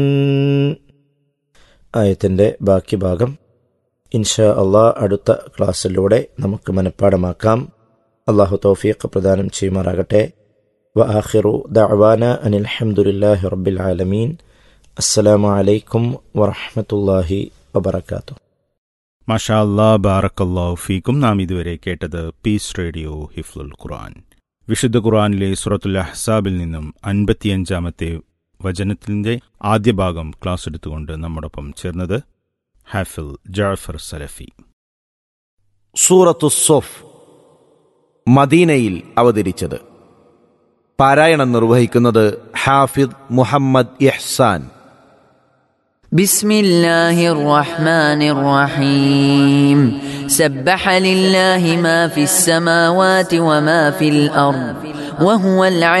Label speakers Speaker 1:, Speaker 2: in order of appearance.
Speaker 1: ആയത്തിൻ്റെ ബാക്കി ഭാഗം ഇൻഷാ അള്ളാ അടുത്ത ക്ലാസ്സിലൂടെ നമുക്ക് മനഃപ്പാടമാക്കാം അള്ളാഹു തൗഫീഖ് പ്രദാനം ചെയ്യുമാറാകട്ടെ വ ആഖിറു ദഅവാന അനിൽ ഹംദുലില്ലാഹി റബ്ബിൽ ആലമീൻ അസ്സലാമു അലൈക്കും വറഹ്മത്തുള്ളാഹി വബറകാതുഹു
Speaker 2: മഷാ അല്ലാ ബാറക്കല്ലാഹു ഫീക്കും നാം ഇതുവരെ കേട്ടത് പീസ് റേഡിയോ ഹിഫ്ലുൽ ഖുർആൻ വിശുദ്ധ ഖുർആനിലെ സുറത്തുൽ അഹ്സാബിൽ നിന്നും അൻപത്തിയഞ്ചാമത്തെ വചനത്തിന്റെ ആദ്യ ഭാഗം ക്ലാസ് എടുത്തുകൊണ്ട് നമ്മോടൊപ്പം ചേർന്നത് ഹാഫിൽ ജാഫർ സലഫി
Speaker 3: സൂറത്തു സൊഫ് മദീനയിൽ അവതരിച്ചത് പാരായണം നിർവഹിക്കുന്നത് ഹാഫിദ് മുഹമ്മദ് ഇഹ്സാൻ
Speaker 4: بسم الله الرحمن الرحيم سبح لله ما في السماوات وما في الأرض وهو العليم